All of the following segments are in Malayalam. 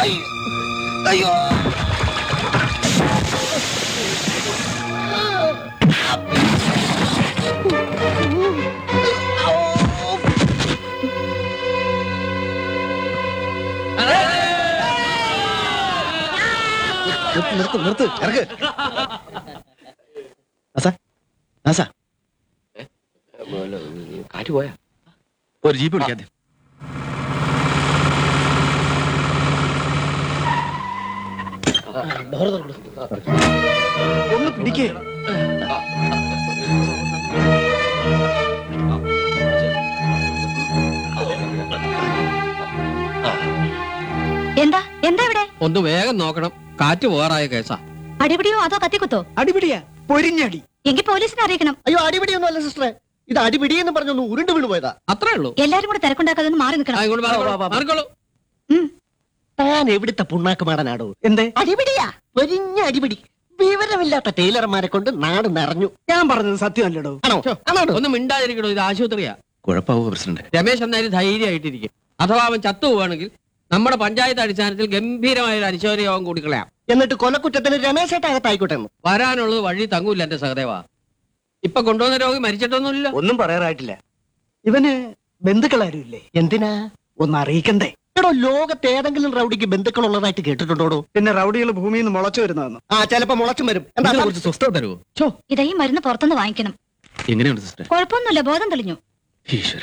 അയ്യോ അയ്യോ നിർത്ത് നിർത്ത് ഇറക്ക് ആസാ ആസാ കാറ്റ് പോയാ ഒരു ജീപ്പ് പിടിക്കാതെ ഒന്ന് പിടിക്കേ എന്താ എന്താ ഇവിടെ ഒന്ന് വേഗം നോക്കണം കാറ്റ് പോകാറായ കേസാ അടിപിടിയോ അതോ കത്തിക്കുത്തോ അടിപിടിയാ പൊരിഞ്ഞടി എങ്കിൽ പോലീസിനെ അറിയിക്കണം അയ്യോ അടിപിടിയൊന്നും അല്ല സിസ്റ്ററെ ഇത് അടിപിടി എന്ന് പറഞ്ഞൊന്ന് ഉരുണ്ട് വീണ് പോയതാ അത്രേ ഉള്ളൂ എല്ലാരും കൂടെ തിരക്കുണ്ടാക്കാതെ ഒന്ന് മാറി ആ, നിൽക്കണം ഇങ്ങോട്ട് മാറിക്കോളൂ, വാ, വാ, വാ. മാറിക്കോളൂ ഉം. താൻ എവിടുത്തെ പുണ്ണാക്കുമാടനാടോ എന്തേ അടിപിടിയാ പൊരിഞ്ഞ അടിപിടി വിവരമില്ലാത്ത ടൈലർമാരെ കൊണ്ട് നാട് നിറഞ്ഞു ഞാൻ പറഞ്ഞത് സത്യമല്ലടോ ആണോ ആണോ ഒന്ന് മിണ്ടാതിരിക്കണോ ഇത് ആശുപത്രിയാ കുഴപ്പമാവോ പ്രസിഡന്റ് രമേശ് എന്നാലും ധൈര്യമായിട്ടിരിക്കും അഥവാ അവൻ ചത്തു പോവുകയാണെങ്കിൽ നമ്മുടെ പഞ്ചായത്ത് അടിസ്ഥാനത്തിൽ ഗംഭീരമായ ഒരു അനുശോചന യോഗം കൂടിക്കളയാം എന്നിട്ട് കൊലക്കുറ്റത്തിന് രമേശേട്ട അകത്തായിക്കോട്ടെ എന്ന്. വരാനുള്ളത് വഴി തങ്ങൂല്ല എന്റെ സഹദേവ ഇപ്പൊ കൊണ്ടുവന്ന രോഗി മരിച്ചിട്ടൊന്നുമില്ല ഒന്നും പറയാറായിട്ടില്ല ഇവന് ബന്ധുക്കളാരും ഇല്ലേ എന്തിനാ ഒന്ന് അറിയിക്കണ്ടേ എടോ ലോകത്ത് ഏതെങ്കിലും റൗഡിക്ക് ബന്ധുക്കളുള്ളതായിട്ട് കേട്ടിട്ടുണ്ടോടോ പിന്നെ റൗഡികൾ ഭൂമിയിൽ നിന്ന് മുളച്ചു വരുന്നതെന്ന് ആ ചിലപ്പോ മുളച്ചും വരും എന്താ ഇതിനെ കുറിച്ച് സ്വസ്ഥത തരുമോ ഇതാ ഈ മരുന്ന് പുറത്തുനിന്ന് വാങ്ങിക്കണം എങ്ങനെയുണ്ട് സിസ്റ്റർ കുഴപ്പമൊന്നുമില്ല ബോധം തെളിഞ്ഞു ഈശ്വര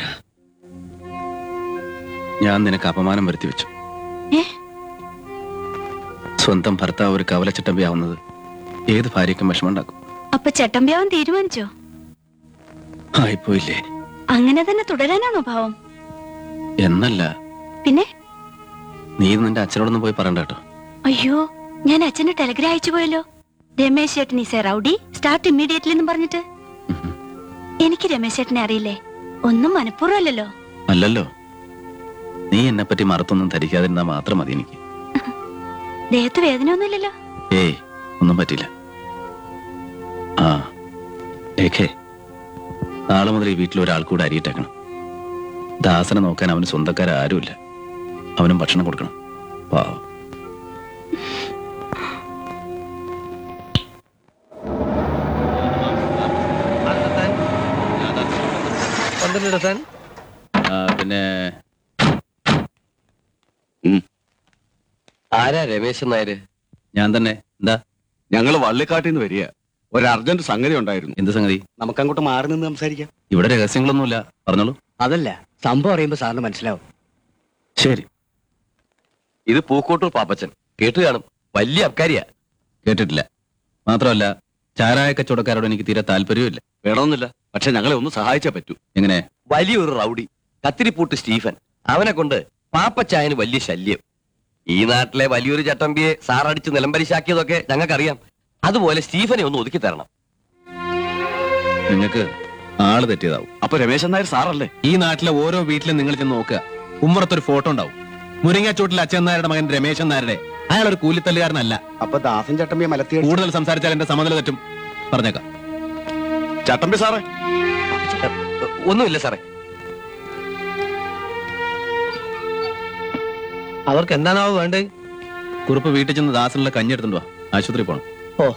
ഞാൻ നിനക്ക് അപമാനം വരുത്തി വെച്ചു ഏ? സ്വന്തം ഭർത്താവ് ഒരു കവലച്ചട്ടമ്പിയാവുന്നത് ഏത് ഭാര്യയ്ക്കും വിഷമമുണ്ടാക്കും അപ്പൊ ചട്ടമ്പ്യാവൻ തീരുമാനിച്ചോ ആയിപ്പോയില്ലേ അങ്ങനെ തന്നെ തുടരാനാണോ ഭാവം എന്നല്ല പിന്നെ നീ ഇത് നിന്റെ അച്ഛനോടൊന്നും പോയി പറയണ്ട കേട്ടോ അയ്യോ ഞാൻ അച്ഛന് ടെലഗ്രാം അയച്ചു പോയല്ലോ രമേശ് ചേട്ടൻ is a rowdy start immediately എന്നും പറഞ്ഞിട്ട് ഉം. എനിക്ക് രമേശ് ചേട്ടനെ അറിയില്ലേ ഒന്നും മനഃപൂർവ്വമല്ലല്ലോ അല്ലല്ലോ നീ എന്നെ പറ്റി മറത്തൊന്നും ധരിക്കാതിരുന്നാ മാത്രം മതി എനിക്ക് ദേഹത്ത് വേദനയൊന്നുമില്ലല്ലോ ഏയ് ഒന്നും പറ്റില്ല ആ ലേഖേ നാളെ മുതൽ ഈ വീട്ടിൽ ഒരാൾ കൂടെ അരിയിട്ടേക്കണം ദാസനെ നോക്കാൻ അവന് സ്വന്തക്കാരാരുമില്ല അവനും ഭക്ഷണം കൊടുക്കണം പാവം പന്ത്രണ്ടെടുത്താൻ ആ, പിന്നെ ആരാ രമേശൻ നായര് ഞാൻ തന്നെ എന്താ ഞങ്ങള് വള്ളിക്കാട്ടിൽ നിന്ന് വരിക ഒരു അർജന്റ് സംഗതി ഉണ്ടായിരുന്നു എന്ത് സംഗതി നമുക്ക് അങ്ങോട്ട് മാറി നിന്ന് സംസാരിക്കാം ഇവിടെ രഹസ്യങ്ങളൊന്നുമില്ല പറഞ്ഞോളൂ അതല്ല സംഭവം അറിയുമ്പോ സാറിന് മനസ്സിലാവും ശരി ഇത് പൂക്കോട്ടൂർ പാപ്പച്ചൻ കേട്ട് കാണും വലിയ അബ്കാരിയാ കേട്ടിട്ടില്ല മാത്രമല്ല ചാരായ കച്ചവടക്കാരോട് എനിക്ക് തീരെ താല്പര്യമില്ല വേണമെന്നില്ല പക്ഷെ ഞങ്ങളെ ഒന്ന് സഹായിച്ചേ പറ്റൂ എങ്ങനെ വലിയൊരു റൗഡി കത്തിരിപ്പൂട്ട് സ്റ്റീഫൻ അവനെ കൊണ്ട് പാപ്പച്ചായന് വലിയ ശല്യം ഈ നാട്ടിലെ വലിയൊരു ചട്ടമ്പിയെ സാറടിച്ച് നിലംപരിശാക്കിയതൊക്കെ ഞങ്ങൾക്കറിയാം അതുപോലെ സ്റ്റീഫനെ ഒന്ന് ഒതുക്കി തരണം നിങ്ങൾക്ക് ആള് തെറ്റിയതാവും അപ്പൊ രമേശൻ നായർ സാറല്ലേ ഈ നാട്ടിലെ ഓരോ വീട്ടിലും നിങ്ങൾ ചെന്ന് നോക്കുക ഉമ്മറത്തൊരു ഫോട്ടോ ഉണ്ടാവും മുരിങ്ങാച്ചോട്ടിൽ അച്ഛൻ നായരുടെ മകൻ രമേശൻ നായരുടെ അയാൾ ഒരു കൂലിത്തല്ലുകാരനല്ല അപ്പൊ ദാസൻ ചട്ടമ്പിയെ മലത്തി കൂടുതൽ സംസാരിച്ചാൽ എന്റെ സമനില തെറ്റും പറഞ്ഞേക്കാം ചട്ടമ്പി സാറേ ഒന്നുമില്ല സാറേ അവർക്ക് എന്താണാവോ വേണ്ടത് കുറുപ്പ് വീട്ടിൽ ചെന്ന് ദാസനുള്ള കഞ്ഞി എടുത്തുണ്ടോ ആശുപത്രി പോണം ഓ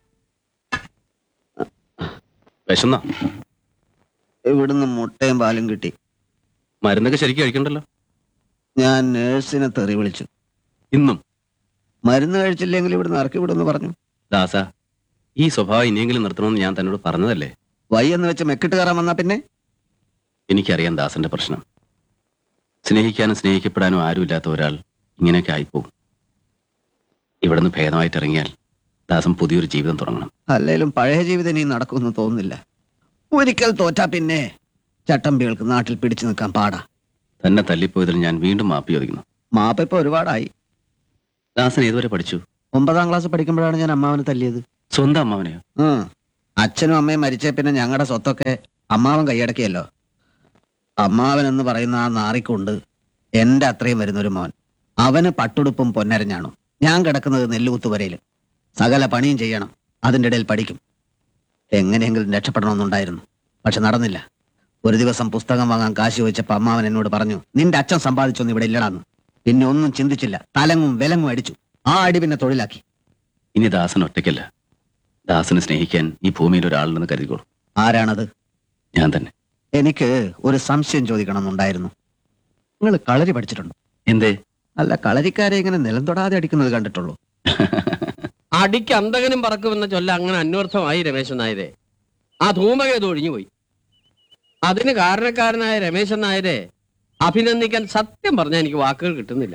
വിശന്ന ഇവിടുന്ന് മുട്ടയും പാലും കിട്ടി മരുന്നൊക്കെ ശരിക്കും കഴിക്കണ്ടല്ലോ ഞാൻ നേഴ്സിനെ തെറി വിളിച്ചു ഇന്നും മരുന്ന് കഴിച്ചില്ലെങ്കിൽ ഇവിടുന്ന് ഇറക്കി വിടുമെന്ന് പറഞ്ഞു ദാസ ഈ സ്വഭാവം ഇനിയെങ്കിലും നിർത്തണമെന്ന് ഞാൻ തന്നോട് പറഞ്ഞതല്ലേ വയ്യെന്ന് വെച്ച് മെക്കിട്ട് കയറാൻ വന്നാ പിന്നെ എനിക്കറിയാം ദാസന്റെ പ്രശ്നം സ്നേഹിക്കാനും സ്നേഹിക്കപ്പെടാനും ആരുമില്ലാത്ത ഒരാൾ ഇങ്ങനെയൊക്കെ ആയിപ്പോവും ഇവിടുന്ന് ഭേദമായിട്ട് ഇറങ്ങിയാൽ ദാസൻ പുതിയൊരു ജീവിതം തുടങ്ങണം അല്ലേലും പഴയ ജീവിതം ഇനി നടക്കുമെന്ന് തോന്നുന്നില്ല ഒരിക്കൽ തോറ്റാ പിന്നെ ചട്ടമ്പികൾക്ക് നാട്ടിൽ പിടിച്ചു നിൽക്കാൻ പാടാ തന്നെ തല്ലിപ്പോയതിൽ ഞാൻ വീണ്ടും മാപ്പി ചോദിക്കുന്നു മാപ്പ ഇപ്പൊ ഒരുപാടായി ദാസൻ ഏതുവരെ പഠിച്ചു ഒമ്പതാം ക്ലാസ് പഠിക്കുമ്പോഴാണ് ഞാൻ അമ്മാവനെ തല്ലിയത് സ്വന്തം അമ്മാവനെയോ ഉം. അച്ഛനും അമ്മയും മരിച്ച പിന്നെ ഞങ്ങളുടെ സ്വത്തൊക്കെ അമ്മാവൻ കൈയടക്കിയല്ലോ അമ്മാവൻ എന്ന് പറയുന്ന ആ നാറിക്കൊണ്ട് എന്റെ അത്രയും വരുന്ന ഒരു മോൻ അവന് പട്ടുടുപ്പും പൊന്നരഞ്ഞാണു ഞാൻ കിടക്കുന്നത് നെല്ലുകുത്തുവരയിൽ സകല പണിയും ചെയ്യണം അതിൻ്റെ ഇടയിൽ പഠിക്കും എങ്ങനെയെങ്കിലും രക്ഷപ്പെടണമെന്നുണ്ടായിരുന്നു പക്ഷെ നടന്നില്ല ഒരു ദിവസം പുസ്തകം വാങ്ങാൻ കാശ് ചോദിച്ചപ്പോൾ അമ്മാവൻ എന്നോട് പറഞ്ഞു നിന്റെ അച്ഛൻ സമ്പാദിച്ചൊന്നും ഇവിടെ ഇല്ലടാന്ന് പിന്നെ ഒന്നും ചിന്തിച്ചില്ല തലങ്ങും വിലങ്ങും അടിച്ചു ആ അടി പിന്നെ തൊഴിലാക്കി ഇനി ദാസൻ ഒറ്റയ്ക്കല്ല ദാസനെ സ്നേഹിക്കാൻ ഈ ഭൂമിയിൽ ഒരാളുണ്ടെന്ന് കരുതിക്കോളൂ ആരാണത് ഞാൻ തന്നെ എനിക്ക് ഒരു സംശയം ചോദിക്കണമെന്നുണ്ടായിരുന്നു നിങ്ങൾ കളരി പഠിച്ചിട്ടുണ്ടോ എന്തേ അല്ല കളരിക്കാരെ ഇങ്ങനെ നിലം തൊടാതെ അടിക്കുന്നത് കണ്ടിട്ടുള്ളൂ അടിക്ക് അന്തകനും പറക്കുമെന്ന ചൊല്ല അങ്ങനെ അന്വർത്ഥമായി രമേശൻ നായരെ ആ ധൂമകേതു ഒഴിഞ്ഞുപോയി അതിന് കാരണക്കാരനായ രമേശൻ നായരെ അഭിനന്ദിക്കാൻ സത്യം പറഞ്ഞാൽ എനിക്ക് വാക്കുകൾ കിട്ടുന്നില്ല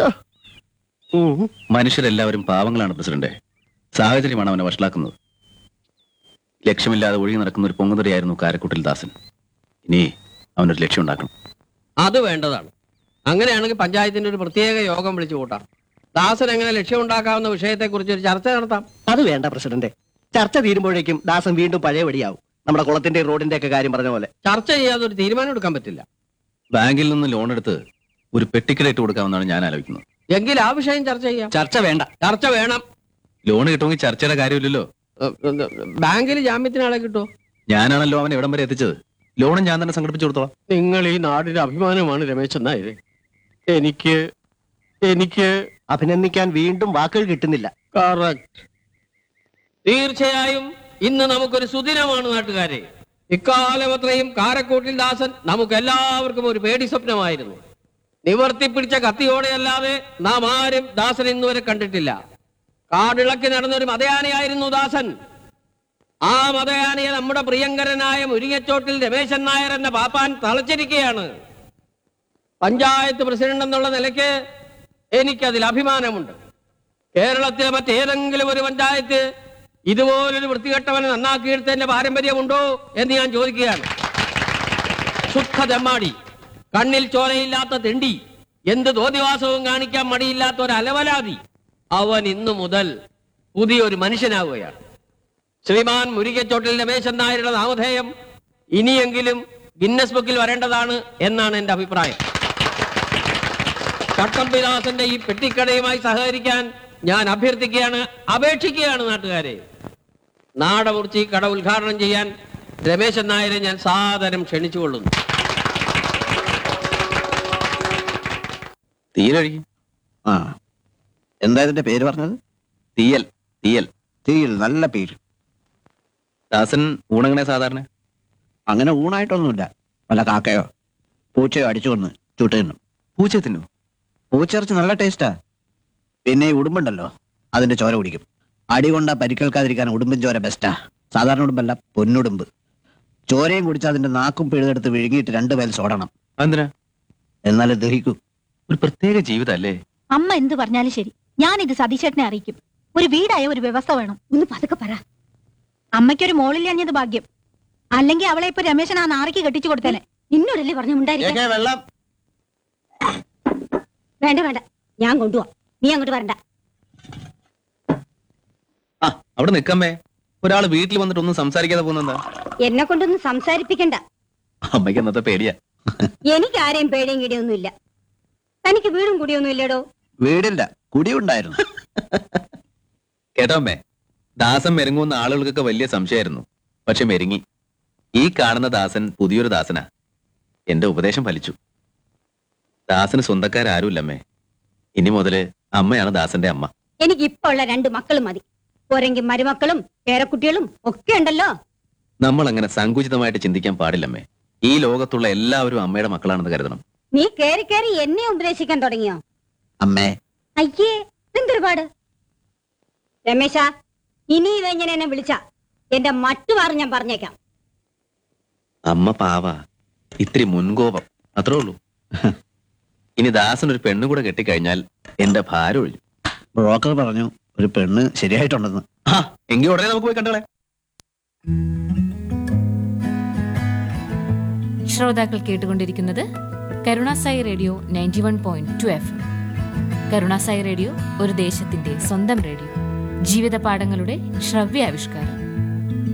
മനുഷ്യരെല്ലാവരും പാവങ്ങളാണ് പ്രസിഡന്റ് സാഹചര്യമാണ് അവനെ വഷളാക്കുന്നത് ലക്ഷ്യമില്ലാതെ ഒഴുകി നടക്കുന്ന ഒരു പൊങ്ങുതടിയായിരുന്നു കാരക്കുട്ടിൽ ദാസൻ ഇനി അവനൊരു ലക്ഷ്യം ഉണ്ടാക്കണം അത് വേണ്ടതാണ് അങ്ങനെയാണെങ്കിൽ പഞ്ചായത്തിന്റെ ഒരു പ്രത്യേക യോഗം വിളിച്ചു കൂട്ടാം ദാസൻ എങ്ങനെ ലക്ഷ്യമുണ്ടാക്കാവുന്ന വിഷയത്തെക്കുറിച്ച് ഒരു ചർച്ച നടത്താം അത് വേണ്ട പ്രസിഡന്റ് ചർച്ച തീരുമ്പോഴേക്കും ദാസൻ വീണ്ടും പഴയപടിയാവും നമ്മുടെ കുളത്തിന്റെ റോഡിന്റെ ഒക്കെ കാര്യം പറഞ്ഞ പോലെ ചർച്ച ചെയ്യാതെ ഒരു തീരുമാനം എടുക്കാൻ പറ്റില്ല ബാങ്കിൽ നിന്ന് ലോൺ എടുത്ത് ഒരു പെട്ടിക്കട ഇട്ട് കൊടുക്കാമെന്നാണ് ഞാൻ ആലോചിക്കുന്നത് എങ്കിൽ ആ വിഷയം ചർച്ച ചെയ്യാം ചർച്ച വേണ്ട ചർച്ച വേണം ലോൺ കിട്ടുമെങ്കിൽ ചർച്ചയുടെ കാര്യമില്ലല്ലോ ഏഹ്, ഏഹ്, ബാങ്കിൽ ജാമ്യത്തിന് ആളെ കിട്ടുമോ ഞാനാണല്ലോ അവനെ എവിടം വരെ എത്തിച്ചത് ലോണും ഞാൻ തന്നെ സംഘടിപ്പിച്ചു കൊടുത്തോളാം നിങ്ങൾ ഈ നാടിന്റെ അഭിമാനമാണ് രമേശൻ നായര് എനിക്ക് എനിക്ക് അഭിനന്ദിക്കാൻ വീണ്ടും വാക്കുകൾ കിട്ടുന്നില്ല കറക്റ്റ് തീർച്ചയായും ഇന്ന് നമുക്കൊരു സുദിനമാണ് നാട്ടുകാരെ ഇക്കാലം അത്രയും കാരക്കോട്ടിൽ ദാസൻ നമുക്ക് എല്ലാവർക്കും ഒരു പേടി സ്വപ്നമായിരുന്നു നിവർത്തിപ്പിടിച്ച കത്തിയോടെയല്ലാതെ നാം ആരും ദാസൻ ഇന്നുവരെ കണ്ടിട്ടില്ല കാടിളക്കി നടന്നൊരു മതയാനയായിരുന്നു ദാസൻ ആ മതയാനയെ നമ്മുടെ പ്രിയങ്കരനായ മുരിങ്ങച്ചോട്ടിൽ രമേശൻ നായർ എന്ന പാപ്പാൻ തളച്ചിരിക്കുകയാണ് പഞ്ചായത്ത് പ്രസിഡന്റ് എന്നുള്ള നിലയ്ക്ക് എനിക്കതിൽ അഭിമാനമുണ്ട് കേരളത്തിലെ മറ്റേതെങ്കിലും ഒരു പഞ്ചായത്ത് ഇതുപോലൊരു വൃത്തികെട്ടവനെ നന്നാക്കിയെടുത്തതിന്റെ പാരമ്പര്യമുണ്ടോ എന്ന് ഞാൻ ചോദിക്കുകയാണ് ശുദ്ധ തെമ്മാടി കണ്ണിൽ ചോരയില്ലാത്ത തെണ്ടി എന്ത് തോന്നിവാസവും കാണിക്കാൻ മടിയില്ലാത്ത ഒരു അലവലാതി അവൻ ഇന്നു മുതൽ പുതിയൊരു മനുഷ്യനാവുകയാണ് ശ്രീമാൻ മുരികച്ചോട്ടിൽ രമേശൻ നായരുടെ നാമധേയം ഇനിയെങ്കിലും ഗിന്നസ് ബുക്കിൽ വരേണ്ടതാണ് എന്നാണ് എന്റെ അഭിപ്രായം ചട്ടമ്പിദാസന്റെ ഈ പെട്ടിക്കടയുമായി സഹകരിക്കാൻ ഞാൻ അഭ്യർത്ഥിക്കുകയാണ് അപേക്ഷിക്കുകയാണ് നാട്ടുകാരെ നാടമുറിച്ച് ഈ കട ഉദ്ഘാടനം ചെയ്യാൻ രമേശൻ നായരെ ഞാൻ സാദരം ക്ഷണിച്ചുകൊള്ളുന്നു തീയലൊഴുകി ആ എന്താ ഇതിന്റെ പേര് പറഞ്ഞത് തീയൽ തീയൽ തീയിൽ നല്ല പേര് ദാസൻ ഊണങ്ങനെ സാധാരണ അങ്ങനെ ഊണായിട്ടൊന്നുമില്ല വല്ല കാക്കയോ പൂച്ചയോ അടിച്ചു കൊന്ന് ചുട്ട് തിന്നും പൂച്ച തിന്നു പൂച്ചിറച്ചി നല്ല ടേസ്റ്റാ പിന്നെ ഈ ഉടുമ്പുണ്ടല്ലോ അതിന്റെ ചോര കുടിക്കും അടി കൊണ്ടാ പരിക്കേൽക്കാതിരിക്കാൻ ഉടുമ്പൻ ചോര ബെസ്റ്റാ സാധാരണ ഉടുമ്പല്ല പൊന്നുടുമ്പ് ചോരയും കുടിച്ച് അതിന്റെ നാക്കും പിഴുതെടുത്ത് വിഴുങ്ങിയിട്ട് രണ്ട് പേൽ സോടണം എന്തിനാ എന്നാലേ ദഹിക്കൂ ഒരു പ്രത്യേക ജീവിതല്ലേ അമ്മ എന്ത് പറഞ്ഞാലും ശരി ഞാൻ ഇത് സതീശേട്ടനെ അറിയിക്കും ഒരു വീടായ ഒരു വ്യവസ്ഥ വേണം ഒന്ന് പതുക്കെ പറ അമ്മയ്ക്കൊരു മോളില്ലഞ്ഞത് ഭാഗ്യം അല്ലെങ്കിൽ അവളെ ഇപ്പൊ രമേശൻ ആ നാറിക്ക് കെട്ടിച്ചു കൊടുത്തേനെ നിന്നോടല്ലേ പറഞ്ഞു ഉണ്ടായിരിക്കും വെള്ളം വേണ്ട വേണ്ട ഞാൻ കൊണ്ടുപോവാ നീ അങ്ങോട്ട് വരണ്ട ആ അവിടെ നിക്കമ്മേ ഒരാൾ വീട്ടിൽ വന്നിട്ട് ഒന്നും സംസാരിക്കാതെ പോകുന്നെന്താ എന്നെ കൊണ്ടൊന്നും സംസാരിപ്പിക്കണ്ട അമ്മയ്ക്ക് എന്നത്തെ പേടിയാ എനിക്ക് ആരെയും പേടിയും കിടിയൊന്നുമില്ല തനിക്ക് വീടും കുടിയൊന്നും ഇല്ലടോ വീടില്ല കുടിയുണ്ടായിരുന്നു കേട്ടോ അമ്മേ ദാസൻ മെരുങ്ങുന്ന ആളുകൾക്കൊക്കെ വലിയ സംശയമായിരുന്നു പക്ഷെ മെരുങ്ങി ഈ കാണുന്ന ദാസൻ പുതിയൊരു ദാസനാ എന്റെ ഉപദേശം ഫലിച്ചു ദാസന് സ്വന്തക്കാരാരുമില്ലമ്മേ ഇനി മുതല് അമ്മയാണ് ദാസന്റെ അമ്മ എനിക്ക് ഇപ്പൊ ഉള്ള രണ്ട് മക്കളും മതി പോരെങ്കിൽ മരുമക്കളും പേരക്കുട്ടികളും ഒക്കെ ഉണ്ടല്ലോ നമ്മൾ അങ്ങനെ സങ്കുചിതമായിട്ട് ചിന്തിക്കാൻ പാടില്ലമ്മേ ഈ ലോകത്തുള്ള എല്ലാവരും അമ്മയുടെ മക്കളാണെന്ന് കരുതണം നീ കേറി കേറി എന്നെ ഉപദേശിക്കാൻ തുടങ്ങിയോ അമ്മേ അയ്യേ എന്തൊരുപാട് രമേശ ഇനി ഇവങ്ങനെ എന്നെ വിളിച്ച എന്റെ മറ്റുമാറും ഞാൻ പറഞ്ഞേക്കാം അമ്മ പാവ ഇത്തിരി മുൻകോപം അത്രേ ഉള്ളൂ ഇനി ദാസൻ ഒരു പെണ്ണു കൂടെ കെട്ടിക്കഴിഞ്ഞാൽ എന്റെ ഭാരം ഒഴിഞ്ഞു ബ്രോക്കർ പറഞ്ഞു ഒരു പെണ്ണ് ശരിയായിട്ടുണ്ടെന്ന് ആ എങ്കിൽ ഉടനെ നമുക്ക് പോയി കണ്ടോളെ ശ്രോതാക്കൾ കേട്ടുകൊണ്ടിരിക്കുന്നത് Karunasai radio ninety one point two F Karunasai radio ഒരു ദേശത്തിന്റെ സ്വന്തം റേഡിയോ ജീവിത പാഠങ്ങളുടെ ശ്രവ്യാവിഷ്കാരം